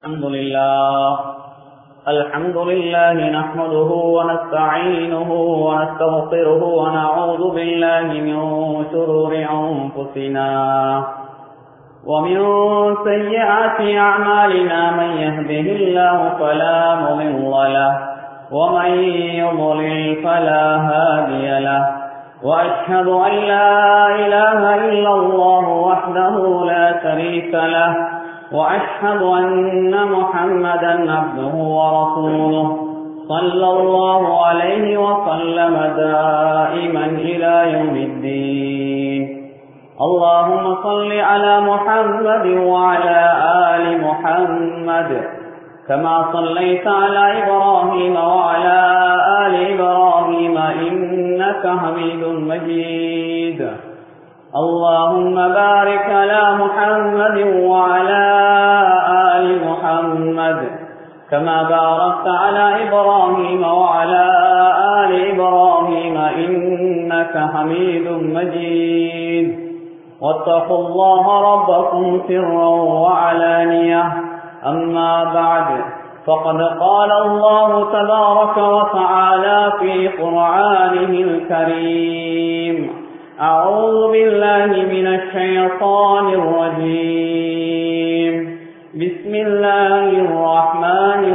الحمد لله الحمد لله نحمده ونستعينه ونستغفره ونعوذ بالله من شرور أنفسنا ومن سيئات أعمالنا من يهده الله فلا مضل له ومن يضلل فلا هادي له وأشهد أن لا إله إلا الله وحده لا شريك له وأشهد أن محمدا عبده ورسوله صلى الله عليه وسلم دائما إلى يوم الدين اللهم صل على محمد وعلى آل محمد كما صليت على إبراهيم وعلى آل إبراهيم إنك حميد مجيد اللهم بارك على محمد وعلى آل محمد كما باركت على إبراهيم وعلى آل إبراهيم إنك حميد مجيد واتقوا الله ربكم سرا وعلانية أما بعد فقد قال الله تبارك وتعالى في قرآنه الكريم أعوذ بالله من الشيطان الرجيم بسم الله الرحمن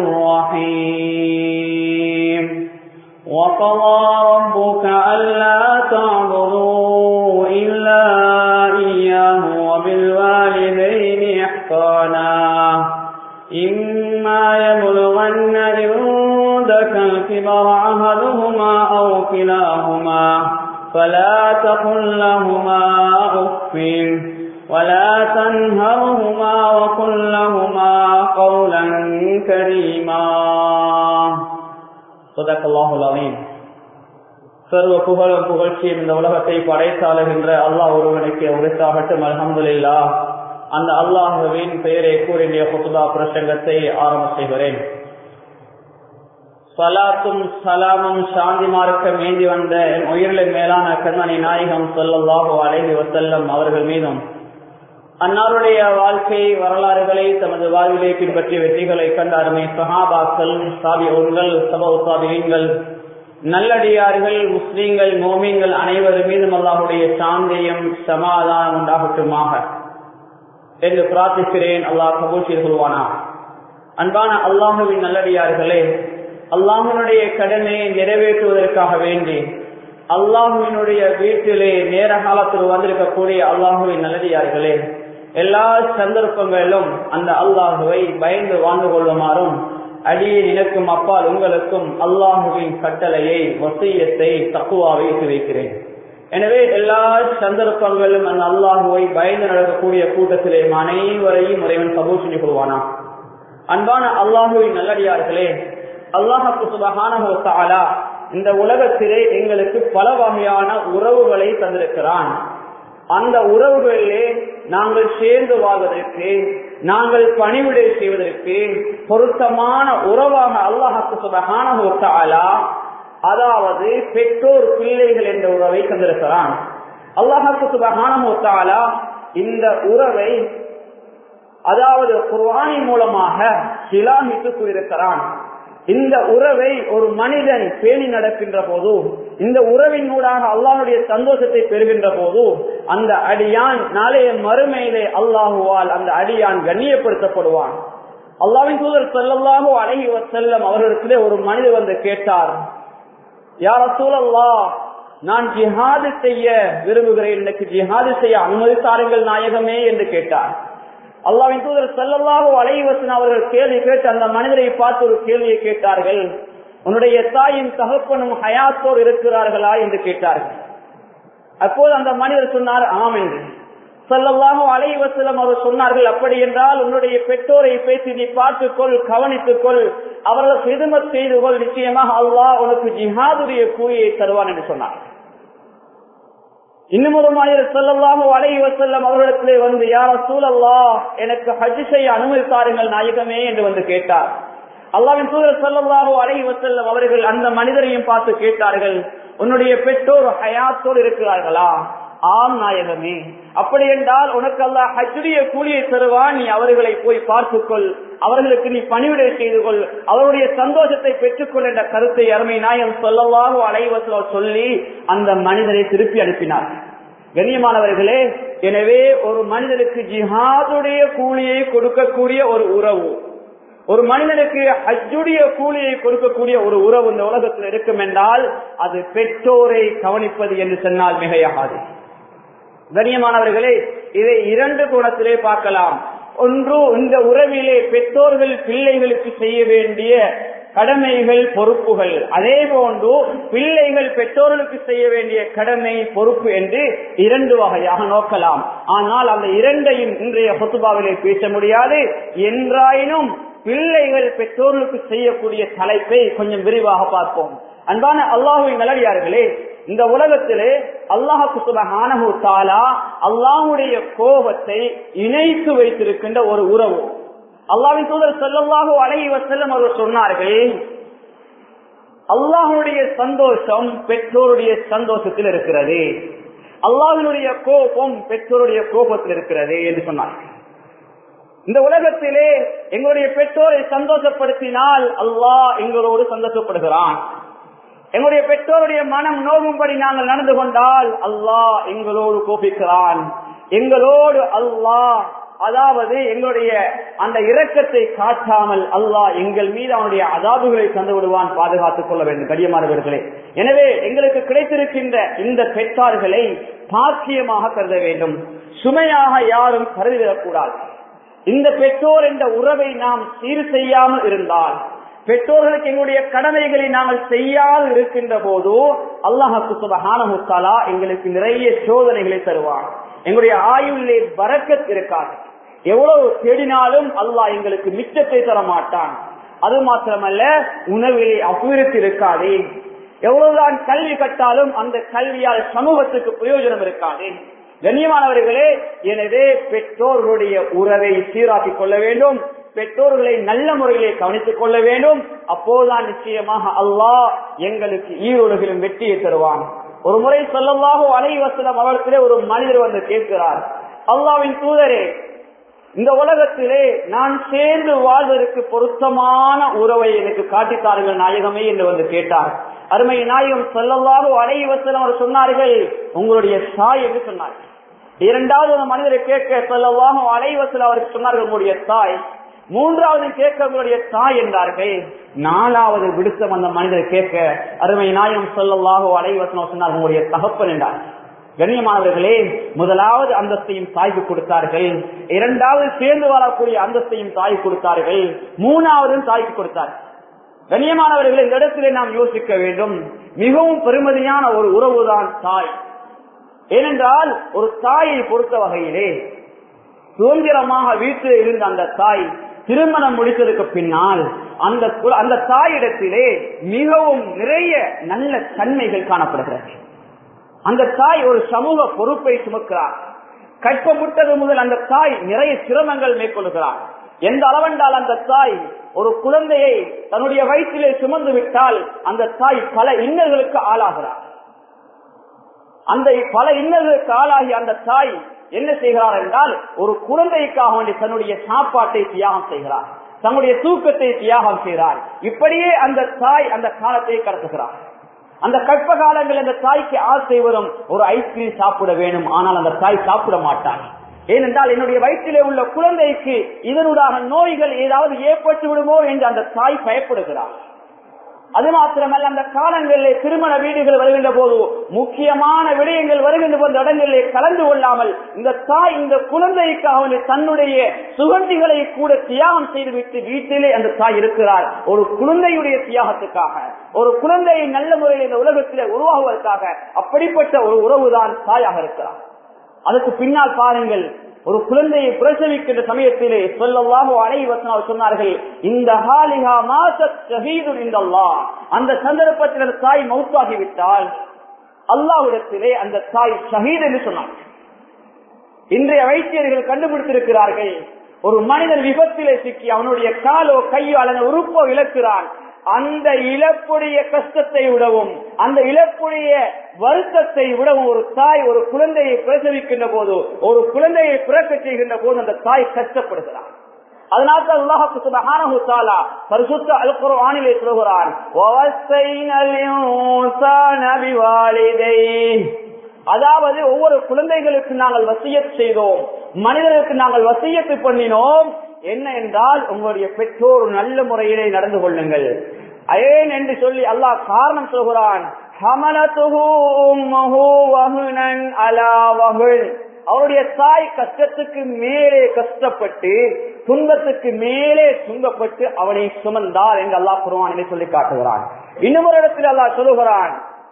الرحيم وقضى ربك ألا تعبدوا إلا إياه وبالوالدين إحسانا إما يبلغن عندك الكبر أحدهما أو كلاهما فلا تقل لهما أف ولا تنهرهما وقل لهما قولا كريما صدق الله العظيم சர்வ புகழும் புகழ்ச்சியும் இந்த உலகத்தை படைத்தாளுகின்ற அல்லாஹ் ஒருவனுக்கு உரைத்தாகட்டும் அலமதுல்லா அந்த அல்லாஹுவின் பெயரை கூறிய புத்துதா பிரசங்கத்தை ஆரம்ப செய்கிறேன் சலாத்தும் சலாமும் சாந்தி மார்க்கம் ஏந்தி வந்த என் உயிரில் மேலான கண்மணி நாயகம் சொல்லல்லாஹோ அலைவி வசல்லம் அவர்கள் மீதும் அன்னாருடைய வாழ்க்கை வரலாறுகளை தமது வாழ்விலே பின்பற்றிய வெற்றிகளை கண்ட அருமை சஹாபாக்கள் சாபியங்கள் சபா சாபியங்கள் நல்லடியார்கள் முஸ்லீம்கள் மோமீன்கள் அனைவர் மீதும் அல்லாஹுடைய சாந்தியம் சமாதானம் உண்டாகட்டுமாக என்று பிரார்த்திக்கிறேன் அல்லாஹ் கபூல் செய்து கொள்வானா அன்பான அல்லாஹுவின் நல்லடியார்களே அல்லாஹினுடைய கடமையை நிறைவேற்றுவதற்காக வேண்டி அல்லாஹுவினுடைய வீட்டிலே நேர காலத்தில் வந்திருக்கக்கூடிய அல்லாஹுவின் நல்லடியார்களே எல்லா சந்தர்ப்பங்களிலும் அந்த அல்லாஹுவை பயந்து வாழ்ந்து கொள்ளுமாறும் அடியே நினைக்கும் அப்பால் உங்களுக்கும் அல்லாஹுவின் கட்டளையை வசியத்தை தக்குவாவை வைக்கிறேன் எனவே எல்லா சந்தர்ப்பங்களும் அந்த அல்லாஹுவை பயந்து நடக்கக்கூடிய கூட்டத்திலே அனைவரையும் முறைவன் கபூர் செஞ்சு கொள்வானா அன்பான அல்லாஹுவின் நல்லடியார்களே அல்லாஹு சுபகானா இந்த உலகத்திலே எங்களுக்கு பல வகையான உறவுகளை தந்திருக்கிறான் அந்த உறவுகளிலே நாங்கள் சேர்ந்து வாழ்வதற்கு நாங்கள் பணிவிடை செய்வதற்கு பொருத்தமான உறவாக அல்லாஹு சுபகானா அதாவது பெற்றோர் பிள்ளைகள் என்ற உறவை தந்திருக்கிறான் அல்லாஹு சுபகானா இந்த உறவை அதாவது குர்வானி மூலமாக சிலாமித்து கூறியிருக்கிறான் இந்த உறவை ஒரு மனிதன் பேணி நடக்கின்ற போது இந்த உறவின் ஊடாக அல்லாஹுடைய சந்தோஷத்தை பெறுகின்ற போது அந்த அடியான் நாளைய மறுமையிலே அல்லாஹுவால் அந்த அடியான் கண்ணியப்படுத்தப்படுவான் அல்லாவின் தூதர் செல்லல்லாஹோ அழகி செல்லம் அவர்களிடத்திலே ஒரு மனிதர் வந்து கேட்டார் யார சூழல்லா நான் ஜிஹாது செய்ய விரும்புகிறேன் எனக்கு ஜிஹாது செய்ய அனுமதித்தாருங்கள் நாயகமே என்று கேட்டார் அல்லாவின் தூதர் செல்லல்லாக அலைவசன் அவர்கள் கேள்வி கேட்டு அந்த மனிதரை பார்த்து ஒரு கேள்வியை கேட்டார்கள் உன்னுடைய தாயும் தகப்பனும் ஹயாத்தோர் இருக்கிறார்களா என்று கேட்டார்கள் அப்போது அந்த மனிதர் சொன்னார் ஆம் என்று செல்லல்லாக அலைவசலம் அவர் சொன்னார்கள் அப்படி என்றால் உன்னுடைய பெற்றோரை பேசி நீ பார்த்துக்கொள் கவனித்துக் கொள் அவர்கள் சிதுமத் செய்து கொள் நிச்சயமாக அல்லாஹ் உனக்கு ஜிஹாதுடைய கூலியை தருவான் என்று சொன்னார் இன்னும் ஒரு மாநில செல்லல்லாம அலைவ செல்லம் அவர்களிடத்திலே வந்து யார சூழல்லா எனக்கு ஹஜ் செய்ய அனுமதித்தாருங்கள் நாயகமே என்று வந்து கேட்டார் அல்லாவின் தூதர் செல்லல்லாஹோ அலைவ செல்லம் அவர்கள் அந்த மனிதரையும் பார்த்து கேட்டார்கள் உன்னுடைய பெற்றோர் ஹயாத்தோடு இருக்கிறார்களா ஆம் நாயகமே அப்படி என்றால் உனக்கு அல்ல ஹஜ்ஜுடைய கூலியை தருவான் நீ அவர்களை போய் பார்த்துக்கொள் அவர்களுக்கு நீ பணிவிடை செய்து கொள் அவருடைய சந்தோஷத்தை பெற்றுக்கொள் என்ற கருத்தை அருமை நாயகம் சொல்லவாக அலைவசோ சொல்லி அந்த மனிதரை திருப்பி அனுப்பினார் கண்ணியமானவர்களே எனவே ஒரு மனிதனுக்கு ஜிஹாதுடைய கூலியை கொடுக்கக்கூடிய ஒரு உறவு ஒரு மனிதனுக்கு ஹஜ்ஜுடைய கூலியை கொடுக்கக்கூடிய ஒரு உறவு இந்த உலகத்தில் இருக்கும் என்றால் அது பெற்றோரை கவனிப்பது என்று சொன்னால் மிகையாகாது கண்ணியமானவர்களே இதை இரண்டு கோணத்திலே பார்க்கலாம் ஒன்று இந்த உறவிலே பெற்றோர்கள் பிள்ளைகளுக்கு செய்ய வேண்டிய கடமைகள் பொறுப்புகள் அதே போன்று பிள்ளைகள் பெற்றோர்களுக்கு செய்ய வேண்டிய கடமை பொறுப்பு என்று இரண்டு வகையாக நோக்கலாம் ஆனால் அந்த இரண்டையும் இன்றைய பொத்துபாவிலே பேச முடியாது என்றாயினும் பிள்ளைகள் பெற்றோர்களுக்கு செய்யக்கூடிய தலைப்பை கொஞ்சம் விரிவாக பார்ப்போம் அன்பான அல்லாஹுவின் நல்லடியார்களே இந்த உலகத்திலே அல்லாஹுக்கு சுபஹானஹு தாலா அல்லாஹுடைய கோபத்தை இணைத்து வைத்திருக்கின்ற ஒரு உறவு அல்லாவின் தூதர் செல்லல்லாஹு அழகி வசல்லம் அவர்கள் சொன்னார்கள் அல்லாஹுடைய சந்தோஷம் பெற்றோருடைய சந்தோஷத்தில் இருக்கிறது அல்லாஹினுடைய கோபம் பெற்றோருடைய கோபத்தில் இருக்கிறது என்று சொன்னார்கள் இந்த உலகத்திலே எங்களுடைய பெற்றோரை சந்தோஷப்படுத்தினால் அல்லாஹ் எங்களோடு சந்தோஷப்படுகிறான் எங்களுடைய பெற்றோருடைய மனம் நோகும்படி நாங்கள் நடந்து கொண்டால் அல்லாஹ் எங்களோடு கோபிக்கிறான் எங்களோடு அல்லாஹ் அதாவது எங்களுடைய அந்த இரக்கத்தை காட்டாமல் அல்லாஹ் எங்கள் மீது அவனுடைய அதாபுகளை தந்து விடுவான் பாதுகாத்துக் கொள்ள வேண்டும் கடியமானவர்களே எனவே எங்களுக்கு கிடைத்திருக்கின்ற இந்த பெற்றார்களை பாக்கியமாக கருத வேண்டும் சுமையாக யாரும் கருதிவிடக்கூடாது இந்த பெற்றோர் என்ற உறவை நாம் சீர் செய்யாமல் இருந்தால் பெற்றோர்களுக்கு எங்களுடைய கடமைகளை நாங்கள் செய்யாமல் இருக்கின்ற போது அல்லாஹு சுபஹானமுத்தாலா எங்களுக்கு நிறைய சோதனைகளை தருவான் எங்களுடைய ஆயுளிலே பறக்கத் இருக்காது எவ்வளவு தேடினாலும் அல்லாஹ் எங்களுக்கு மிச்சத்தை தர மாட்டான் அது மாத்திரமல்ல உணவிலே அபிவிருத்தி இருக்காது எவ்வளவுதான் கல்வி கட்டாலும் அந்த கல்வியால் சமூகத்துக்கு பிரயோஜனம் இருக்காது கண்ணியமானவர்களே எனவே பெற்றோர்களுடைய உறவை சீராக்கிக் கொள்ள வேண்டும் பெற்றோர்களை நல்ல முறையிலே கவனித்துக் கொள்ள வேண்டும் அப்போதுதான் நிச்சயமாக அல்லாஹ் எங்களுக்கு ஈரோடுகளும் வெற்றியை தருவான் ஒரு முறை சொல்லல்லாக அனைவசலம் அவர்களிடத்திலே ஒரு மனிதர் வந்து கேட்கிறார் அல்லாவின் தூதரே இந்த உலகத்திலே நான் சேர்ந்து வாழ்வதற்கு பொருத்தமான உறவை எனக்கு காட்டித்தார்கள் நாயகமே என்று வந்து கேட்டார் அருமை நாயகம் சொல்லல்லாக அனைவசலம் அவர் சொன்னார்கள் உங்களுடைய சாய் என்று சொன்னார்கள் இரண்டாவது ஒரு மனிதரை கேட்க சொல்லவாக அனைவசல் அவருக்கு சொன்னார்கள் உங்களுடைய தாய் மூன்றாவது கேட்க உங்களுடைய தாய் என்றார்கள் நாலாவது விடுத்த அந்த மனிதர் கேட்க அருமை நாயம் சொல்லவாக அனைவசனம் சொன்னார்கள் உங்களுடைய தகப்பன் என்றார் கண்ணியமானவர்களே முதலாவது அந்தஸ்தையும் தாய்க்கு கொடுத்தார்கள் இரண்டாவது சேர்ந்து வாழக்கூடிய அந்தஸ்தையும் தாய் கொடுத்தார்கள் மூணாவது தாய்க்கு கொடுத்தார்கள் கண்ணியமானவர்கள் இந்த இடத்திலே நாம் யோசிக்க வேண்டும் மிகவும் பெருமதியான ஒரு உறவுதான் தாய் ஏனென்றால் ஒரு தாயை பொறுத்த வகையிலே சுதந்திரமாக வீட்டில் இருந்த அந்த தாய் திருமணம் முடித்ததுக்கு பின்னால் அந்த அந்த தாயிடத்திலே மிகவும் நிறைய நல்ல தன்மைகள் காணப்படுகிறது அந்த தாய் ஒரு சமூக பொறுப்பை சுமக்கிறார் கற்பமுட்டது முதல் அந்த தாய் நிறைய சிரமங்கள் மேற்கொள்கிறார் எந்த அளவென்றால் அந்த தாய் ஒரு குழந்தையை தன்னுடைய வயிற்றிலே சுமந்து விட்டால் அந்த தாய் பல இன்னல்களுக்கு ஆளாகிறார் அந்த பல இன்னல்களுக்கு ஆளாகி அந்த தாய் என்ன செய்கிறார் என்றால் ஒரு குழந்தைக்காக வேண்டி தன்னுடைய சாப்பாட்டை தியாகம் செய்கிறார் தன்னுடைய தூக்கத்தை தியாகம் செய்கிறார் இப்படியே அந்த தாய் அந்த காலத்தை கடத்துகிறார் அந்த கற்ப காலங்கள் அந்த தாய்க்கு ஆசை வரும் ஒரு ஐஸ்கிரீம் சாப்பிட வேணும் ஆனால் அந்த தாய் சாப்பிட மாட்டாள் ஏனென்றால் என்னுடைய வயிற்றிலே உள்ள குழந்தைக்கு இதனுடைய நோய்கள் ஏதாவது ஏற்பட்டு விடுமோ என்று அந்த தாய் பயப்படுகிறார் அது மாத்திரமல்ல அந்த காலங்களிலே திருமண வீடுகள் வருகின்ற போது முக்கியமான விடயங்கள் வருகின்ற போது இடங்களிலே கலந்து கொள்ளாமல் இந்த தாய் இந்த குழந்தைக்காக தன்னுடைய சுகண்டிகளை கூட தியாகம் செய்துவிட்டு வீட்டிலே அந்த தாய் இருக்கிறார் ஒரு குழந்தையுடைய தியாகத்துக்காக ஒரு குழந்தையை நல்ல முறையில் இந்த உலகத்திலே உருவாகுவதற்காக அப்படிப்பட்ட ஒரு உறவுதான் தாயாக இருக்கிறார் அதுக்கு பின்னால் பாருங்கள் ஒரு குழந்தையை பிரசவிக்கின்ற சமயத்திலே சொல்லலாம் அனைவசனால் சொன்னார்கள் இந்த ஹாலிகா மாசீது இந்த அந்த சந்தர்ப்பத்தில் அந்த தாய் மௌத்தாகிவிட்டால் அல்லாவிடத்திலே அந்த தாய் ஷஹீத் என்று சொன்னார் இன்றைய வைத்தியர்கள் கண்டுபிடித்திருக்கிறார்கள் ஒரு மனிதன் விபத்திலே சிக்கி அவனுடைய காலோ கையோ அல்லது உறுப்போ இழக்கிறான் அந்த இழப்புடைய கஷ்டத்தை விடவும் அந்த இழப்புடைய வருத்தத்தை விடவும் ஒரு தாய் ஒரு குழந்தையை பிரசவிக்கின்ற போது ஒரு குழந்தையை பிறக்க செய்கின்ற போது அந்த தாய் கஷ்டப்படுகிறார் அதனால தான் அல்லாஹ்வுக்கு சுப்ஹானஹு தஆலா பரிசுத்த அல் குர்ஆனிலே சொல்கிறான் வவஸைனல் இன்சான பிவாலிதைஹி அதாவது ஒவ்வொரு குழந்தைகளுக்கு நாங்கள் வசியத் செய்தோம் மனிதர்களுக்கு நாங்கள் வசியத்து பண்ணினோம் என்ன என்றால் உங்களுடைய பெற்றோர் நல்ல முறையிலே நடந்து கொள்ளுங்கள் ஏன் என்று சொல்லி அல்லாஹ் காரணம் சொல்கிறான் ஹமலத்துஹு உம்முஹு வஹ்னன் அலா வஹ்ன் அவருடைய தாய் கஷ்டத்துக்கு மேலே கஷ்டப்பட்டு துன்பத்துக்கு மேலே துன்பப்பட்டு அவனை சுமந்தார் என்று அல்லாஹ் குருவானிலே சொல்லி காட்டுகிறான் இன்னும் ஒரு இடத்தில் அல்லாஹ் சொல்லுகிறான்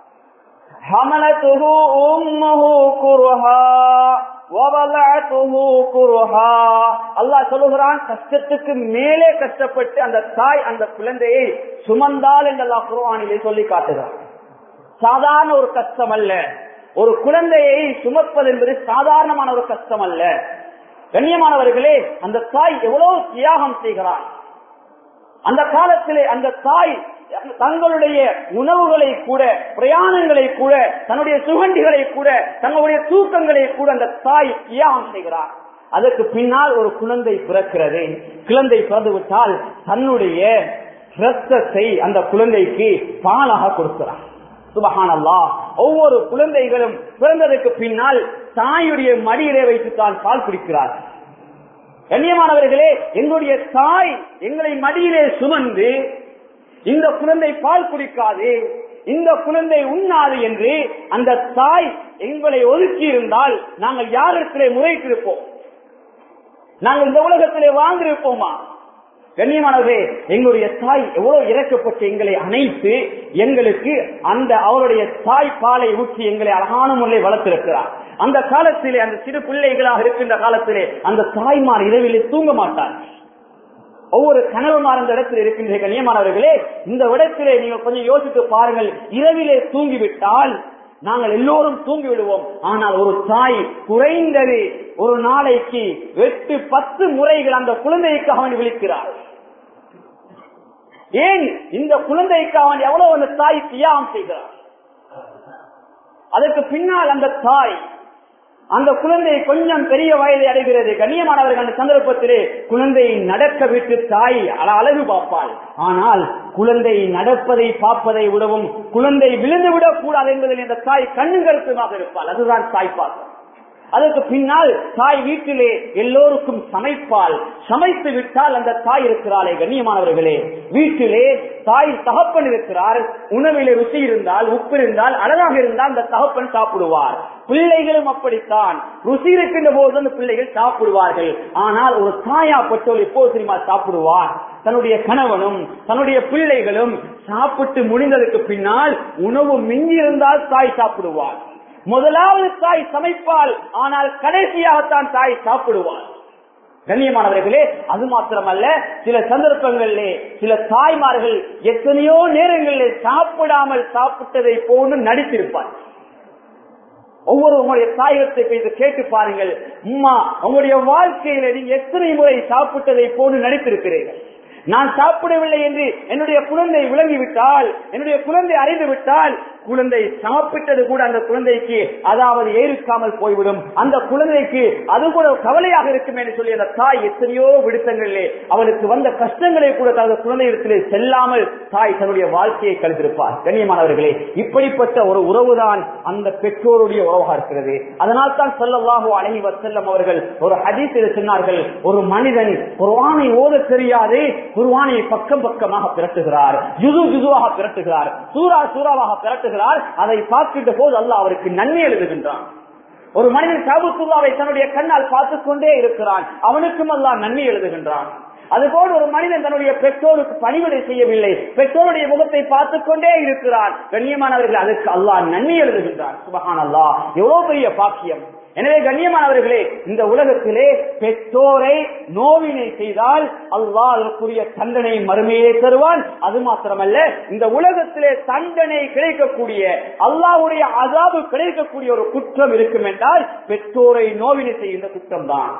ஹமலத்துஹு உம்முஹு குர்ஹா வவலஅத்துஹு குர்ஹா அல்லாஹ் சொல்லுகிறான் கஷ்டத்துக்கு மேலே கஷ்டப்பட்டு அந்த தாய் அந்த குழந்தையை சுமந்தால் என்று அல்லாஹ் குர்ஆனிலே சொல்லி காட்டுகிறான் சாதாரண ஒரு கஷ்டம் அல்ல ஒரு குழந்தையை சுமப்பது என்பது சாதாரணமான ஒரு கஷ்டம் அல்ல கண்ணியமானவர்களே அந்த தாய் எவ்வளவு தியாகம் செய்கிறார் அந்த காலத்திலே அந்த தாய் தங்களுடைய உணவுகளை கூட பிரயாணங்களை கூட தன்னுடைய சுகண்டிகளை கூட தங்களுடைய தூக்கங்களை கூட அந்த தாய் தியாகம் செய்கிறார் அதற்கு பின்னால் ஒரு குழந்தை பிறக்கிறது குழந்தை பிறந்து விட்டால் தன்னுடைய ரத்தத்தை அந்த குழந்தைக்கு பாலாக கொடுக்கிறார் சுபஹானல்லா ஒவ்வொரு குழந்தைகளும் பிறந்ததற்கு பின்னால் தாயுடைய மடியிலே வைத்து தான் பால் குடிக்கிறார் கண்ணியமானவர்களே எங்களுடைய தாய் எங்களை மடியிலே சுமந்து இந்த குழந்தை பால் குடிக்காது இந்த குழந்தை உண்ணாது என்று அந்த தாய் எங்களை ஒதுக்கி இருந்தால் நாங்கள் யாரிடத்திலே முறைத்திருப்போம் நாங்கள் இந்த உலகத்திலே வாழ்ந்திருப்போமா கண்ணியமானவரே எங்களுடைய தாய் எவ்வளவு இறக்கப்பட்டு எங்களை அணைத்து எங்களுக்கு அந்த அவருடைய தாய் பாலை ஊற்றி எங்களை அழகான முறையில் வளர்த்திருக்கிறார் அந்த காலத்திலே அந்த சிறு பிள்ளைகளாக இருக்கின்ற காலத்திலே அந்த தாய்மார் இரவிலே தூங்க மாட்டார் ஒவ்வொரு கணவன்மார் அந்த இடத்தில் இருக்கின்ற கண்ணியமானவர்களே இந்த இடத்திலே நீங்கள் கொஞ்சம் யோசித்து பாருங்கள் இரவிலே தூங்கிவிட்டால் நாங்கள் எல்லோரும் தூங்கி விடுவோம் ஆனால் ஒரு தாய் குறைந்தது ஒரு நாளைக்கு எட்டு பத்து முறைகள் அந்த குழந்தைக்காக அவன் விழிக்கிறார் ஏன் இந்த குழந்தைக்கு அவன் எவ்வளவு அந்த தாய் தியாகம் செய்கிறார் அதற்கு பின்னால் அந்த தாய் அந்த குழந்தை கொஞ்சம் பெரிய வயதை அடைகிறது கண்ணியமானவர்கள் அந்த சந்தர்ப்பத்திலே குழந்தையை நடக்க விட்டு தாய் அழகு பார்ப்பாள் ஆனால் குழந்தை நடப்பதை பார்ப்பதை விடவும் குழந்தை விழுந்து விடக் கூடாது என்பதில் இந்த தாய் கண்ணு கருத்துமாக இருப்பாள் அதுதான் தாய் பார்ப்பாள் அதற்கு பின்னால் தாய் வீட்டிலே எல்லோருக்கும் சமைப்பால் சமைத்து விட்டால் அந்த தாய் இருக்கிறாளே கண்ணியமானவர்களே வீட்டிலே தாய் தகப்பன் இருக்கிறார் உணவிலே ருசி இருந்தால் உப்பு இருந்தால் அழகாக இருந்தால் அந்த தகப்பன் சாப்பிடுவார் பிள்ளைகளும் அப்படித்தான் ருசி இருக்கின்ற போது அந்த பிள்ளைகள் சாப்பிடுவார்கள் ஆனால் ஒரு தாயா பட்டோல் எப்போது தெரியுமா சாப்பிடுவார் தன்னுடைய கணவனும் தன்னுடைய பிள்ளைகளும் சாப்பிட்டு முடிந்ததுக்கு பின்னால் உணவு மிஞ்சி இருந்தால் தாய் சாப்பிடுவார் முதலாவது தாய் சமைப்பால் ஆனால் கடைசியாகத்தான் தாய் சாப்பிடுவார் கண்ணியமானவர்களே அது மாத்திரமல்ல சில சந்தர்ப்பங்களிலே சில தாய்மார்கள் எத்தனையோ நேரங்களிலே சாப்பிடாமல் சாப்பிட்டதை போன்று நடித்திருப்பார் ஒவ்வொரு உங்களுடைய தாயகத்தை போய் கேட்டு பாருங்கள் அம்மா உங்களுடைய வாழ்க்கையில நீங்க எத்தனை முறை சாப்பிட்டதை போன்று நடித்திருக்கிறீர்கள் நான் சாப்பிடவில்லை என்று என்னுடைய குழந்தை விளங்கிவிட்டால் என்னுடைய குழந்தை அறிந்து விட்டால் குழந்தை சாப்பிட்டது கூட அந்த குழந்தைக்கு அதாவது ஏற்காமல் போய்விடும் அந்த குழந்தைக்கு அது கூட கவலையாக இருக்கும் என்று சொல்லி அந்த தாய் எத்தனையோ விடுத்தங்களிலே அவளுக்கு வந்த கஷ்டங்களை கூட தனது குழந்தையிடத்திலே செல்லாமல் தாய் தன்னுடைய வாழ்க்கையை கழித்திருப்பார் கண்ணியமானவர்களே இப்படிப்பட்ட ஒரு உறவுதான் அந்த பெற்றோருடைய உறவாக இருக்கிறது அதனால் தான் சொல்லவாகோ அழகி வசல்லம் அவர்கள் ஒரு ஹதீஸில் சொன்னார்கள் ஒரு மனிதன் குர்ஆனை ஓத தெரியாது குர்ஆனை பக்கம் பக்கமாக பிரட்டுகிறார் ஜுது ஜுதுவாக பிரட்டுகிறார் சூரா சூறாவாக பிரட்டுகிறார் அதை பார்க்கின்ற போது அல்லாஹ் அவருக்கு நன்மை எழுதுகின்றான் ஒரு மனிதன் காபுத்துல்லாவை தன்னுடைய கண்ணால் பார்த்துக் கொண்டே இருக்கிறான் அவனுக்கும் அல்லாஹ் நன்மை எழுதுகின்றான் அதுபோல் ஒரு மனிதன் தன்னுடைய பெற்றோருக்கு பணிவிடை செய்யவில்லை பெற்றோருடைய முகத்தை பார்த்துக் கொண்டே இருக்கிறான் கண்ணியமானவர்கள் அதற்கு அல்லாஹ் நன்மை எழுதுகின்றான் சுபகான் அல்லாஹ் எவ்வளவு பெரிய பாக்கியம் எனவே கண்ணியமானவர்களே இந்த உலகத்திலே பெற்றோரை நோவினை செய்தால் அல்லாஹ் அதற்குரிய தண்டனை மறுமையே தருவான் அது மாத்திரமல்ல இந்த உலகத்திலே தண்டனை கிடைக்கக்கூடிய அல்லாஹ்வுடைய அதாபு கிடைக்கக்கூடிய ஒரு குற்றம் இருக்கும் என்றால் பெற்றோரை நோவினை செய்கின்ற குற்றம் தான்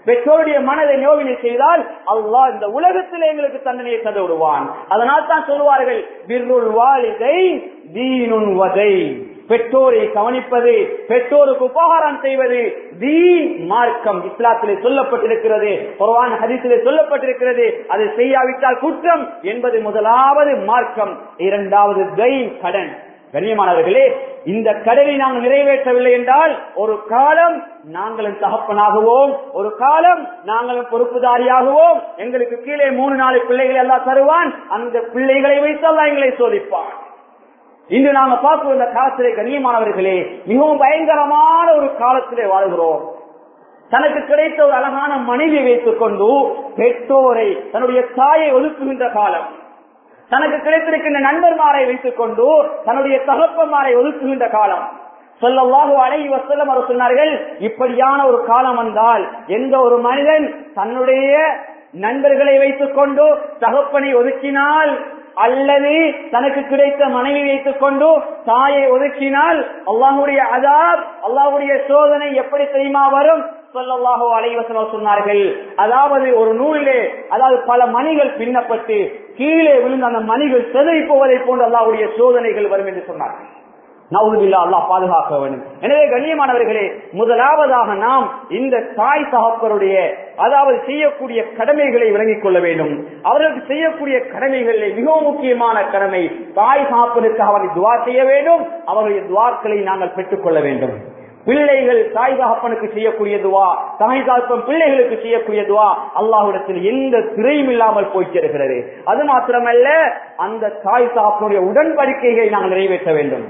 பெற்றோருடைய மனதை நோவினை செய்தால் அல்லாஹ் இந்த உலகத்தில் எங்களுக்கு தண்டனையை தந்து விடுவான் அதனால் தான் சொல்வார்கள் பிர்ருல் வாலிதை தீனுன் வதை பெற்றோரை கவனிப்பது பெற்றோருக்கு உபகாரம் செய்வது தீன் மார்க்கம் இஸ்லாத்திலே சொல்லப்பட்டிருக்கிறது குர்ஆன் ஹதீஸிலே சொல்லப்பட்டிருக்கிறது அதை செய்யாவிட்டால் குற்றம் என்பது முதலாவது மார்க்கம் இரண்டாவது தைன் கடன் கண்ணியமானவர்களே இந்த கடனை நாங்கள் நிறைவேற்றவில்லை என்றால் ஒரு காலம் நாங்களும் தகப்பனாகுவோம் ஒரு காலம் நாங்களும் பொறுப்புதாரியாகுவோம் எங்களுக்கு கீழே மூணு நாலு பிள்ளைகளை எல்லாம் தருவான் அந்த பிள்ளைகளை வைத்து எல்லாம் எங்களை சோதிப்பான் இன்று நாங்க பார்க்கும் இந்த காலத்திலே கண்ணியமானவர்களே மிகவும் பயங்கரமான ஒரு காலத்திலே வாழ்கிறோம் தனக்கு கிடைத்த ஒரு அழகான மனைவியை வைத்துக் கொண்டு பெற்றோரை தன்னுடைய தாயை ஒதுக்குகின்ற காலம் தனக்கு கிடைத்திருக்கின்ற நண்பர்மாரை வைத்துக் கொண்டு தன்னுடைய தகப்பமாரை ஒதுக்குகின்ற காலம் சொல்லவாக அழகி வசல்லம் அவர் சொன்னார்கள் இப்படியான ஒரு காலம் வந்தால் எந்த ஒரு மனிதன் தன்னுடைய நண்பர்களை வைத்துக் கொண்டு தகப்பனை ஒதுக்கினால் அல்லது தனக்கு கிடைத்த மனைவி வைத்துக் கொண்டு தாயை ஒதுக்கினால் அல்லாஹுடைய அதாப் அல்லாஹுடைய சோதனை எப்படி தெரியுமா வரும் சொல்லல்லாஹோ அலைவசனம் சொன்னார்கள் அதாவது ஒரு நூலிலே அதாவது பல மணிகள் பின்னப்பட்டு கீழே விழுந்த அந்த மணிகள் செதறி போவதை போன்று அல்லாஹுடைய சோதனைகள் வரும் என்று சொன்னார்கள் நவுதுபில்லா அல்லாஹ் பாதுகாக்க வேண்டும் எனவே கண்ணியமானவர்களே முதலாவதாக நாம் இந்த தாய் தகப்பருடைய அதாவது செய்யக்கூடிய கடமைகளை விளங்கிக் கொள்ள வேண்டும் அவர்களுக்கு செய்யக்கூடிய கடமைகளில் மிகவும் முக்கியமான கடமை தாய் தகப்பனுக்கு அவரை துவா செய்ய வேண்டும் அவருடைய துவாக்களை நாங்கள் பெற்றுக் கொள்ள வேண்டும் பிள்ளைகள் தாய் தகப்பனுக்கு செய்யக்கூடிய துவா தாய் தகப்பன் பிள்ளைகளுக்கு செய்யக்கூடிய துவா அல்லாஹ்விடத்தில் எந்த திரையும் இல்லாமல் போய் சேர்கிறது அது மாத்திரமல்ல அந்த தாய் தகப்பனுடைய உடன்படிக்கைகளை நாங்கள் நிறைவேற்ற வேண்டும்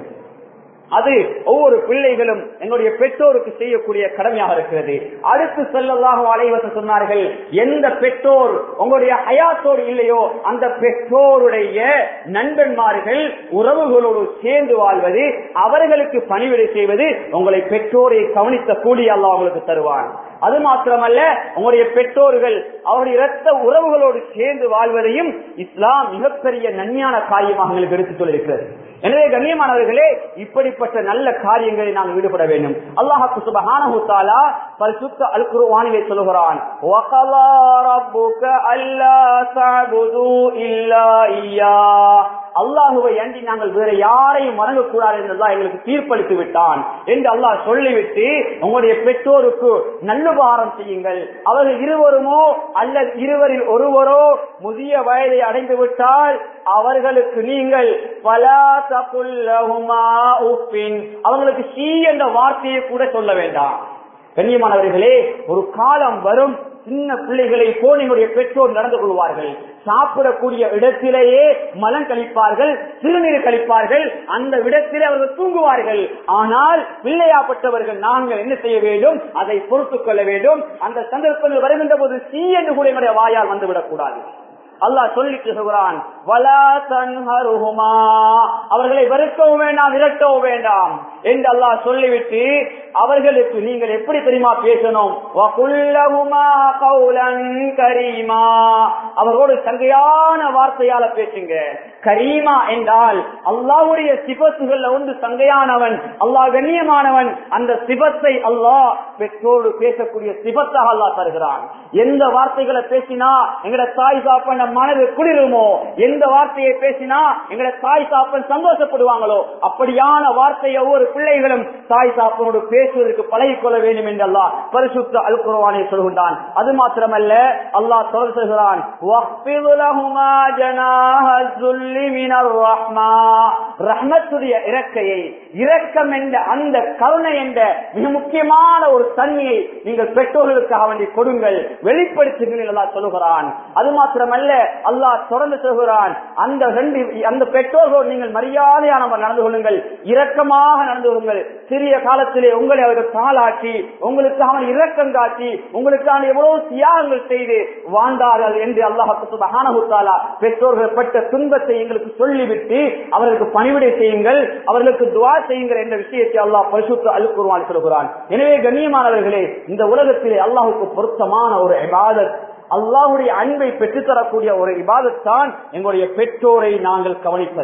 அது ஒவ்வொரு பிள்ளைகளும் என்னுடைய பெற்றோருக்கு செய்யக்கூடிய கடமையாக இருக்கிறது அடுத்து செல்லதாக அலைவச சொன்னார்கள் எந்த பெற்றோர் உங்களுடைய ஹயாத்தோடு இல்லையோ அந்த பெற்றோருடைய நண்பன்மார்கள் உறவுகளோடு சேர்ந்து வாழ்வது அவர்களுக்கு பணிவிடை செய்வது உங்களை பெற்றோரை கவனித்த கூலி அல்லாஹ் உங்களுக்கு தருவான் அது மாத்திரமல்ல உங்களுடைய பெற்றோர்கள் அவருடைய இரத்த உறவுகளோடு சேர்ந்து வாழ்வதையும் இஸ்லாம் மிகப்பெரிய நன்மையான காரியமாக எங்களுக்கு எடுத்துச் சொல்லியிருக்கிறது எனவே கண்ணியமானவர்களே இப்படிப்பட்ட நல்ல காரியங்களை நாம் ஈடுபட வேண்டும் அல்லாஹு சுபஹானஹு தஆலா பரிசுத்த அல் குர்ஆனிலே சொல்கிறான் வகலா ரப்புக அல்லா தஅபுது இல்லா இய்யா அல்லாஹுவை அன்றி நாங்கள் வேற யாரையும் வணங்கக்கூடாது என்றுதான் எங்களுக்கு தீர்ப்பளித்து விட்டான் என்று அல்லாஹ் சொல்லிவிட்டு உங்களுடைய பெற்றோருக்கு நல்லுபகாரம் செய்யுங்கள் அவர்கள் இருவருமோ அல்லது இருவரில் ஒருவரோ முதிய வயதை அடைந்து விட்டால் அவர்களுக்கு நீங்கள் பலா தகுல்லஹுமா உப்பின் அவங்களுக்கு ஷீ என்ற வார்த்தையை கூட சொல்ல வேண்டாம் கண்ணியமானவர்களே ஒரு காலம் வரும் சின்ன பிள்ளைகளை போல் எங்களுடைய பெற்றோர் நடந்து கொள்வார்கள் சாப்பிடக்கூடிய இடத்திலேயே மலம் கழிப்பார்கள் சிறுநீர் கழிப்பார்கள் அந்த இடத்திலே அவர்கள் தூங்குவார்கள் ஆனால் பிள்ளையாப்பட்டவர்கள் நாங்கள் என்ன செய்ய வேண்டும் அதை பொறுத்துக் கொள்ள வேண்டும் அந்த சந்தர்ப்பங்கள் வருகின்ற போது சீ என்று கூட எங்களுடைய வாயால் வந்துவிடக் கூடாது அல்லாஹ் சொல்லிட்டு சொல்கிறான் வலா தன்ஹருஹுமா அவர்களை வெறுக்கவும் வேண்டாம் விரட்டவும் வேண்டாம் என்று அல்லாஹ் சொல்லிவிட்டு அவர்களுக்கு நீங்கள் எப்படி தெரியுமா பேசணும் வகுல்லஹுமா கௌலன் கரீமா அவர்களோடு சங்கையான வார்த்தையால பேசுங்க கரீமா என்றால் அல்லாஹ்வுடைய சிபத்துகள்ல ஒன்று சங்கையானவன் அல்லாஹ் கண்ணியமானவன் அந்த சிபத்தை அல்லாஹ் பெற்றோடு பேசக்கூடிய சிபத்தாக அல்லாஹ் தருகிறான் எந்த வார்த்தைகளை பேசினா எங்கட தாய் சாப்பன மனது குளிருமோ எந்த வார்த்தையை பேசினா எங்கட தாய் சாப்பன் சந்தோஷப்படுவாங்களோ அப்படியான வார்த்தையை ஒவ்வொரு பிள்ளைகளும் தாய் சாப்பனோடு பேசுவதற்கு பழகிக்கொள்ள வேண்டும் என்று அல்லாஹ் பரிசுத்த அல் குர்ஆனை சொல்கின்றான் அது மாத்திரமல்ல அல்லாஹ் தொடர் சொல்கிறான் "வக்ஃபிது லஹுமா ஜனாஹ ذُلِّ مِنَ الرَّحْمَةِ" ரஹ்மத்துடைய இறக்கையை இரக்கம் என்ற அந்த கருணை என்ற மிக முக்கியமான ஒரு தன்மையை நீங்கள் பெற்றோர்களுக்காக வேண்டி கொடுங்கள் வெளிப்படுத்துங்கள் அல்லாஹ் சொல்லுகிறான் அது மாத்திரமல்ல அல்லாஹ் தொடர்ந்து சொல்கிறான் அந்த ரெண்டு அந்த பெற்றோர்களோடு நீங்கள் மரியாதையானவர் நடந்து கொள்ளுங்கள் இரக்கமாக நடந்து கொள்ளுங்கள் சிறிய காலத்திலே உங்களை அவர்கள் தாளாட்டி உங்களுக்கு அவன் இரக்கம் காட்டி உங்களுக்கான எவ்வளவு தியாகங்கள் செய்து வாழ்ந்தார்கள் என்று அல்லாஹாலா பெற்றோர்கள் பட்ட துன்பத்தை எங்களுக்கு சொல்லிவிட்டு அவர்களுக்கு பணிவிடை செய்யுங்கள் அவர்களுக்கு துவா செய்யுங்கள் என்ற விஷயத்தை அல்லாஹ் பரிசுத்து அழுக்குருவான் சொல்கிறான் எனவே கண்ணியமானவர்களே இந்த உலகத்திலே அல்லாஹுக்கு பொருத்தமான ஒரு இபாதத் அல்லாஹுடைய அன்பை பெற்றுத்தரக்கூடிய ஒரு இபாதத்தான் எங்களுடைய பெற்றோரை நாங்கள் கவனிப்பது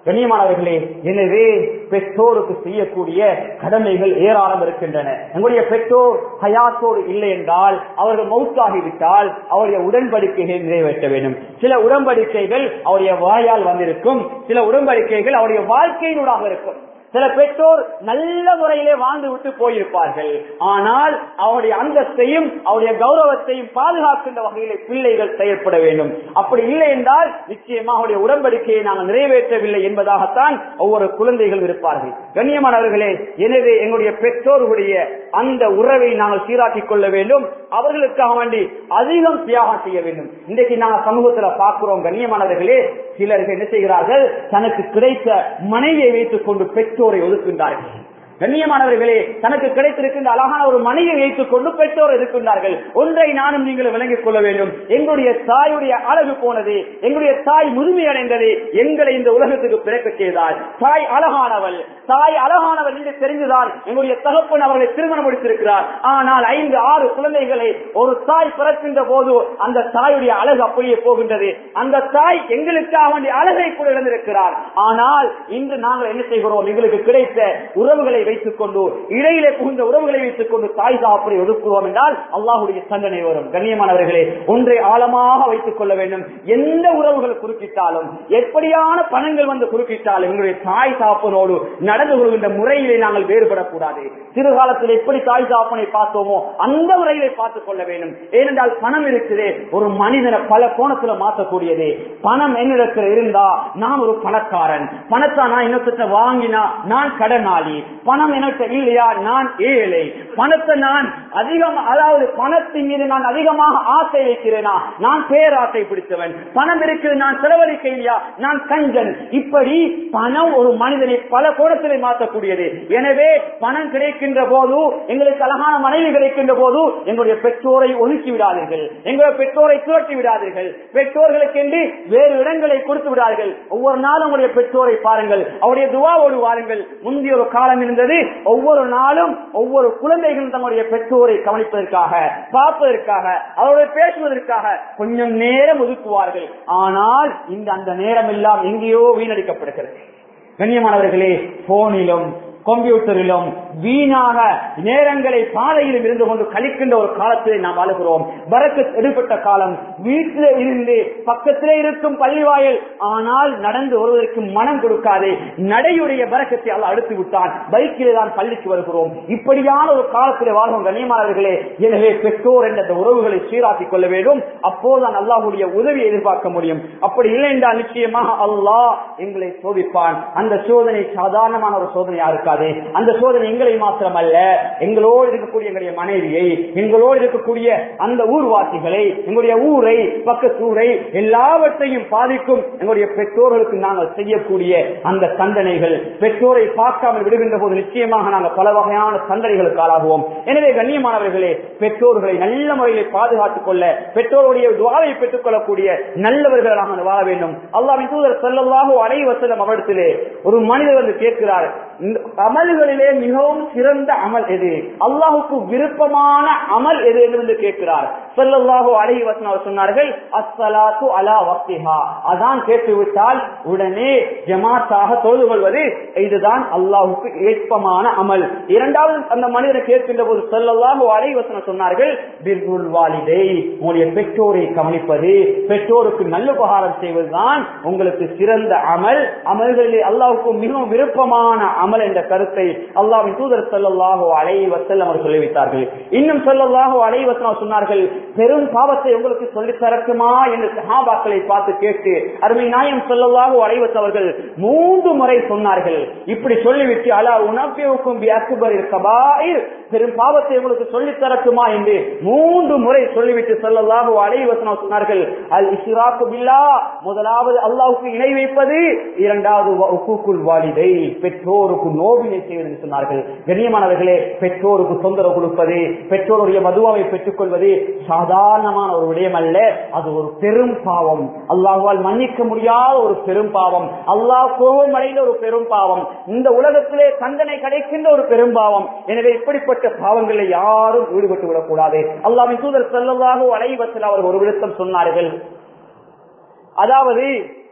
கண்ணியமானவர்களே எனவே பெற்றோருக்கு செய்யக்கூடிய கடமைகள் ஏராளம் இருக்கின்றன எங்களுடைய பெற்றோர் ஹயாத்தோடு இல்லை என்றால் அவர்கள் மௌத்தாகிவிட்டால் அவருடைய உடன்படிக்கைகளை நிறைவேற்ற வேண்டும் சில உடன்படிக்கைகள் அவருடைய வாயால் வந்திருக்கும் சில உடன்படிக்கைகள் அவருடைய வாழ்க்கையினூடாக இருக்கும் சில பெற்றோர் நல்ல முறையிலே வாழ்ந்து விட்டு போயிருப்பார்கள் ஆனால் அவருடைய அந்தஸ்தையும் அவருடைய கௌரவத்தையும் பாதுகாக்கின்ற வகையிலே பிள்ளைகள் செயல்பட வேண்டும் அப்படி இல்லை என்றால் நிச்சயமாக அவருடைய உடன்படிக்கையை நாங்கள் நிறைவேற்றவில்லை என்பதாகத்தான் ஒவ்வொரு குழந்தைகள் இருப்பார்கள் கண்ணியமானவர்களே எனவே எங்களுடைய பெற்றோர்களுடைய அந்த உறவை நாங்கள் சீராக்கிக் கொள்ள வேண்டும் அவர்களுக்காக வேண்டி அதிகம் தியாகம் செய்ய வேண்டும் இன்றைக்கு நாங்கள் சமூகத்துல பார்க்கிறோம் கண்ணியமானவர்களே சிலர்கள் என்ன செய்கிறார்கள் தனக்கு கிடைத்த மனைவியை வைத்துக் கொண்டு பெற்றோரை ஒதுக்கின்றார்கள் கண்ணியமானவர்களே தனக்கு கிடைத்திருக்கின்ற அழகான ஒரு மனைவியை வைத்துக் கொண்டு பெற்றோர் இருக்கின்றார்கள் ஒன்றை நானும் நீங்கள் விளங்கிக் கொள்ள வேண்டும் எங்களுடைய தாயுடைய அழகு போனது எங்களுடைய தாய் முதுமை அடைந்தது எங்களை இந்த உலகத்துக்கு பிறக்க செய்தார் தாய் அழகானவள் தாய் அழகானவள் என்று தெரிந்துதான் எங்களுடைய தகப்பன் அவர்களை திருமணம் முடித்திருக்கிறார் ஆனால் ஐந்து ஆறு குழந்தைகளை ஒரு தாய் பிறக்கின்ற போது அந்த தாயுடைய அழகு அப்படியே போகின்றது அந்த தாய் எங்களுக்காக வேண்டிய அழகை கூட இழந்திருக்கிறார் ஆனால் இன்று நாங்கள் என்ன செய்கிறோம் எங்களுக்கு கிடைத்த உறவுகளை வைத்துக் கொண்டு இடையிலே புகுந்த உறவுகளை வைத்துக் கொண்டு தாய் சாப்பிடை ஒதுக்குவோம் என்றால் அல்லாஹுடைய தண்டனை வரும் கண்ணியமானவர்களே ஒன்றை ஆழமாக வைத்துக் கொள்ள வேண்டும் எந்த உறவுகள் குறுக்கிட்டாலும் எப்படியான பணங்கள் வந்து குறுக்கிட்டாலும் எங்களுடைய தாய் சாப்பனோடு நடந்து கொள்கின்ற முறையிலே நாங்கள் வேறுபடக்கூடாது சிறுகாலத்தில் எப்படி தாய் சாப்பனை பார்த்தோமோ அந்த முறையிலே பார்த்துக் கொள்ள வேண்டும் ஏனென்றால் பணம் இருக்குது ஒரு மனிதனை பல கோணத்துல மாற்றக்கூடியது பணம் என்னிடத்தில் இருந்தா நான் ஒரு பணக்காரன் பணத்தை நான் இன்னொருத்த வாங்கினா நான் கடனாளி பணம் எனக்கு இல்லையா நான் ஏழை பணத்தை நான் அதிகம் அதாவது பணத்தின் மீது நான் அதிகமாக ஆசை வைக்கிறேனா நான் பேராசை பிடித்தவன் பணம் இருக்குது நான் செலவழிக்க இல்லையா நான் கஞ்சன் இப்படி பணம் ஒரு மனிதனை பல கோணத்திலே மாற்றக்கூடியது எனவே பணம் கிடைக்கின்ற போது எங்களுக்கு அழகான மனைவி கிடைக்கின்ற போது எங்களுடைய பெற்றோரை ஒதுக்கி விடாதீர்கள் எங்களுடைய பெற்றோரை துரட்டி விடாதீர்கள் பெற்றோர்களுக்கு என்று வேறு இடங்களை கொடுத்து விடாதீர்கள் ஒவ்வொரு நாளும் உங்களுடைய பெற்றோரை பாருங்கள் அவருடைய துவாவோடு வாருங்கள் முந்தைய ஒரு காலம் இருந்தது ஒவ்வொரு நாளும் ஒவ்வொரு குழந்தைகளும் தங்களுடைய பெற்றோரை கவனிப்பதற்காக பார்ப்பதற்காக அவருடைய பேசுவதற்காக கொஞ்சம் நேரம் ஒதுக்குவார்கள் ஆனால் இந்த அந்த நேரம் எல்லாம் எங்கேயோ வீணடிக்கப்படுகிறது கண்ணியமானவர்களே போனிலும் கம்ப்யூட்டரிலும் வீணாக நேரங்களை பாதையிலும் இருந்து கொண்டு கழிக்கின்ற ஒரு காலத்தில் நாம் அழுகிறோம் வரக்கு எடுப்பட்ட காலம் வீட்டில் இருந்து பக்கத்திலே இருக்கும் பள்ளிவாயல் ஆனால் நடந்து வருவதற்கு மனம் கொடுக்காது நடையுடைய வரக்கத்தை அல்ல அடுத்து விட்டான் பைக்கிலே தான் பள்ளிக்கு வருகிறோம் இப்படியான ஒரு காலத்திலே வாழ்வோம் கண்ணியமானவர்களே எனவே பெற்றோர் என்ற அந்த உறவுகளை சீராக்கிக் கொள்ள வேண்டும் அப்போதுதான் அல்லாஹுடைய உதவியை எதிர்பார்க்க முடியும் அப்படி இல்லை என்றால் நிச்சயமாக அல்லாஹ் எங்களை சோதிப்பான் அந்த சோதனை சாதாரணமான ஒரு சோதனையா இருக்காது அந்த சோதனை எங்களை மாத்திரம் அல்ல எங்களோடு இருக்கக்கூடிய எங்களுடைய மனைவியை எங்களோடு இருக்கக்கூடிய அந்த ஊர்வாசிகளை எங்களுடைய ஊரை பக்கத்தூரை எல்லாவற்றையும் பாதிக்கும் எங்களுடைய பெற்றோர்களுக்கு நாங்கள் செய்யக்கூடிய அந்த தண்டனைகள் பெற்றோரை பார்க்காமல் விடுகின்ற போது நிச்சயமாக நாங்கள் பல வகையான தண்டனைகளுக்கு ஆளாகுவோம் எனவே கண்ணியமானவர்களே பெற்றோர்களை நல்ல முறையில் பாதுகாத்துக் கொள்ள பெற்றோருடைய துவாவை பெற்றுக் கொள்ளக்கூடிய நல்லவர்களாக நாங்கள் வாழ வேண்டும் அல்லாவின் தூதர் செல்லல்லாக அனைவசலம் அவரிடத்திலே ஒரு மனிதர் வந்து கேட்கிறார் இந்த அமல்களிலே மிகவும் சிறந்த அமல் எது அல்லாஹுக்கு விருப்பமான அமல் எது என்று வந்து கேட்கிறார் செல்லல்லாஹு அழகி வசனம் அவர் சொன்னார்கள் அஸ்ஸலாத்து அலா வக்திஹா அதான் கேட்டுவிட்டால் உடனே ஜமாத்தாக தொழுது கொள்வது இதுதான் அல்லாஹுக்கு ஏற்பமான அமல் இரண்டாவது அந்த மனிதரை கேட்கின்ற போது செல்லல்லாஹு அழகி வசனம் சொன்னார்கள் பிர்ருல் வாலிதை உங்களுடைய பெற்றோரை கவனிப்பது பெற்றோருக்கு நல்லுபகாரம் செய்வதுதான் உங்களுக்கு சிறந்த அமல் அமல்களிலே அல்லாஹுக்கு மிகவும் விருப்பமான அமல் என்ற கருத்தை அல்லாவின் தூதர் செல்லல்லாஹோ அலையை வசல்லம் அவர் சொல்லிவிட்டார்கள் இன்னும் செல்லல்லாஹோ அலைவசம் சொன்னார்கள் பெரும் பாவத்தை உங்களுக்கு சொல்லித் தரக்குமா என்று சஹாபாக்களை பார்த்து கேட்டு அருமை நாயம் செல்லல்லாஹோ அலைவஸ் அவர்கள் மூன்று முறை சொன்னார்கள் இப்படி சொல்லிவிட்டு அலா உணர்வுக்கும் அக்பர் கபாயிர் பெரும் பாவத்தை உங்களுக்கு சொல்லித் தரக்குமா என்று மூன்று முறை சொல்லிவிட்டு செல்லல்லாஹோ அலைவசனம் சொன்னார்கள் அல் இஸ்ராக்கு பில்லா முதலாவது அல்லாஹுக்கு இணை வைப்பது இரண்டாவது உக்குக்குள் வாலிதை பெற்றோருக்கு நோவினை செய்வது என்று சொன்னார்கள் கண்ணியமானவர்களே பெற்றோருக்கு தொந்தரவு கொடுப்பது பெற்றோருடைய மதுவாவை பெற்றுக் கொள்வது சாதாரணமான ஒரு விடயம் அல்ல அது ஒரு பெரும் பாவம் அல்லாஹால் மன்னிக்க முடியாத ஒரு பெரும் பாவம் அல்லாஹ் கோபம் அடைந்த ஒரு பெரும் பாவம் இந்த உலகத்திலே தண்டனை கிடைக்கின்ற ஒரு பெரும் பாவம் எனவே இப்படிப்பட்ட பாவங்களில் யாரும் ஈடுபட்டு விடக்கூடாது அல்லாவின் தூதர் செல்லதாக அலைவத்தில் அவர் ஒரு விழுத்தம் சொன்னார்கள் அதாவது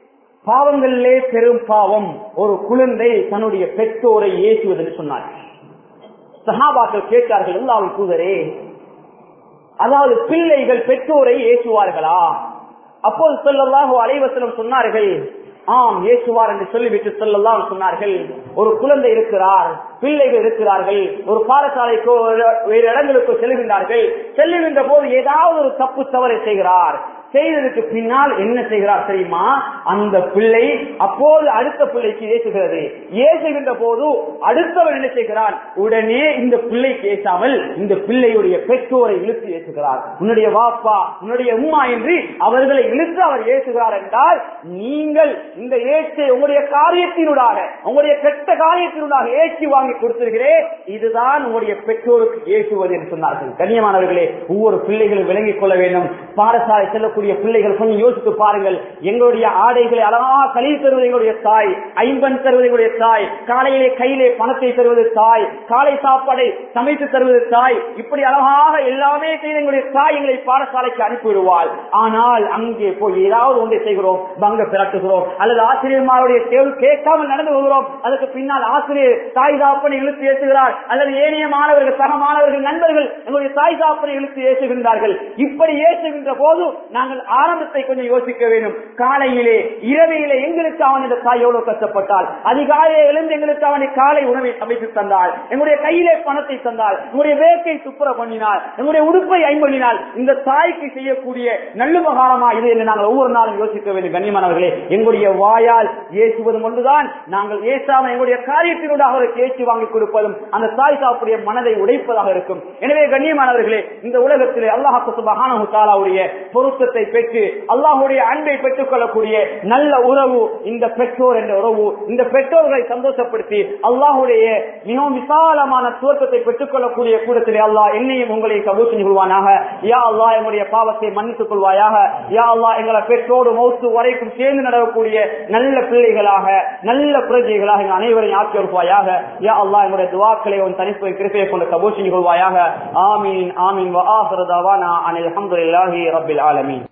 பாவங்களிலே பெரும் பாவம் ஒரு குழந்தை தன்னுடைய பெற்றோரை ஏசுவது என்று சொன்னார் சஹாபாக்கள் கேட்டார்கள் எல்லாவும் தூதரே அதாவது பிள்ளைகள் பெற்றோரை ஏசுவார்களா அப்போது சொல்லலாக அலைவசனம் சொன்னார்கள் ஆம் ஏசுவார் என்று சொல்லிவிட்டு சொல்லலாம் சொன்னார்கள் ஒரு குழந்தை இருக்கிறார் பிள்ளைகள் இருக்கிறார்கள் ஒரு பாடசாலைக்கோ வேறு இடங்களுக்கோ செல்கின்றார்கள் செல்லுகின்ற போது ஏதாவது ஒரு தப்பு தவறை செய்கிறார் செய்ததுக்கு பின்னால் என்ன செய்கிறார் தெரியுமா அந்த பிள்ளை அப்போது அடுத்த பிள்ளைக்கு ஏசுகிறது ஏசுகின்ற போது அடுத்தவன் என்ன செய்கிறான் உடனே இந்த பிள்ளைக்கு ஏசாமல் இந்த பிள்ளையுடைய பெற்றோரை இழுத்து ஏசுகிறார் உன்னுடைய வாப்பா உன்னுடைய உம்மா என்று அவர்களை இழுத்து அவர் ஏசுகிறார் என்றால் நீங்கள் இந்த ஏச்சை உங்களுடைய காரியத்தினூடாக உங்களுடைய கெட்ட காரியத்தினூடாக ஏற்றி வாங்கி கொடுத்திருக்கிறேன் இதுதான் உங்களுடைய பெற்றோருக்கு ஏசுவது என்று சொன்னார்கள் கண்ணியமானவர்களே ஒவ்வொரு பிள்ளைகளும் விளங்கிக் கொள்ள வேண்டும் பாடசாலை செல்லக்கூடிய பிள்ளைகள் கொஞ்சம் யோசித்து பாருங்கள் எங்களுடைய ஆடைகளை அழகாக கழிவு தருவது எங்களுடைய தாய் ஐம்பன் தருவது எங்களுடைய தாய் காலையிலே கையிலே பணத்தை தருவது தாய் காலை சாப்பாடை சமைத்து தருவது தாய் இப்படி அழகாக எல்லாமே செய்து எங்களுடைய தாய் எங்களை பாடசாலைக்கு அனுப்பிவிடுவாள் ஆனால் அங்கே போய் ஏதாவது ஒன்றை செய்கிறோம் பங்க பிறட்டுகிறோம் அல்லது ஆசிரியர்மாருடைய தேர்வு கேட்காமல் நடந்து வருகிறோம் அதுக்கு பின்னால் ஆசிரியர் தாய் தாப்பனை இழுத்து ஏற்றுகிறார் அல்லது ஏனைய மாணவர்கள் சக மாணவர்கள் நண்பர்கள் எங்களுடைய தாய் தாப்பனை இழுத்து ஏற்றுகின்றார்கள் இப்படி ஏற்றுகின்ற போது நாங்கள் ஆரம்பத்தை கொஞ்சம் யோசிக்க வேண்டும் காலையிலே இரவையிலே எங்களுக்கு அவன் இந்த தாய் எவ்வளவு கஷ்டப்பட்டால் அதிகாலையிலே எழுந்து எங்களுக்கு அவனை காலை உணவை சமைத்து தந்தாள் எங்களுடைய கையிலே பணத்தை தந்தாள் எங்களுடைய வேக்கை துப்புர பண்ணினாள் எங்களுடைய உடுப்பை ஐம்பொழினால் இந்த தாய்க்கு செய்யக்கூடிய நல்லுபகாரமா இது என்று நாங்கள் ஒவ்வொரு நாளும் யோசிக்க வேண்டும் கண்ணியமானவர்களே எங்களுடைய வாயால் ஏசுவதும் ஒன்றுதான் நாங்கள் ஏசாம எங்களுடைய காரியத்தினூடாக அவருக்கு ஏற்றி வாங்கி கொடுப்பதும் அந்த தாய் சாப்புடைய மனதை உடைப்பதாக இருக்கும் எனவே கண்ணியமானவர்களே இந்த உலகத்திலே அல்லாஹு தாலாவுடைய பொருத்தத்தை பெற்று அல்லாஹுடைய அன்பை பெற்றுக் கொள்ளக்கூடிய நல்ல உறவு இந்த பெற்றோர் என்ற உறவு இந்த பெற்றோர்களை சந்தோஷப்படுத்தி அல்லாஹுடைய மிகவும் விசாலமான துவக்கத்தை பெற்றுக் கொள்ளக்கூடிய கூடத்திலே அல்லாஹ் என்னையும் உங்களை கபூர் செஞ்சு கொள்வானாக யா அல்லாஹ் எங்களுடைய பாவத்தை மன்னித்துக் கொள்வாயாக யா அல்லாஹ் எங்களை பெற்றோடு மௌத்து வரைக்கும் சேர்ந்து நடக்கக்கூடிய நல்ல பிள்ளைகளாக நல்ல பிரஜைகளாக எங்கள் அனைவரையும் ஆக்கி வருவாயாக யா அல்லாஹ் எங்களுடைய துவாக்களை உன் தனிப்பை கிருப்பையை கொண்டு கபூர் செஞ்சு கொள்வாயாக ஆமீன் ஆமீன் வ ஆஹிரு தவானா அனில் அல்ஹம்துலில்லாஹி ரப்பில் ஆலமீன்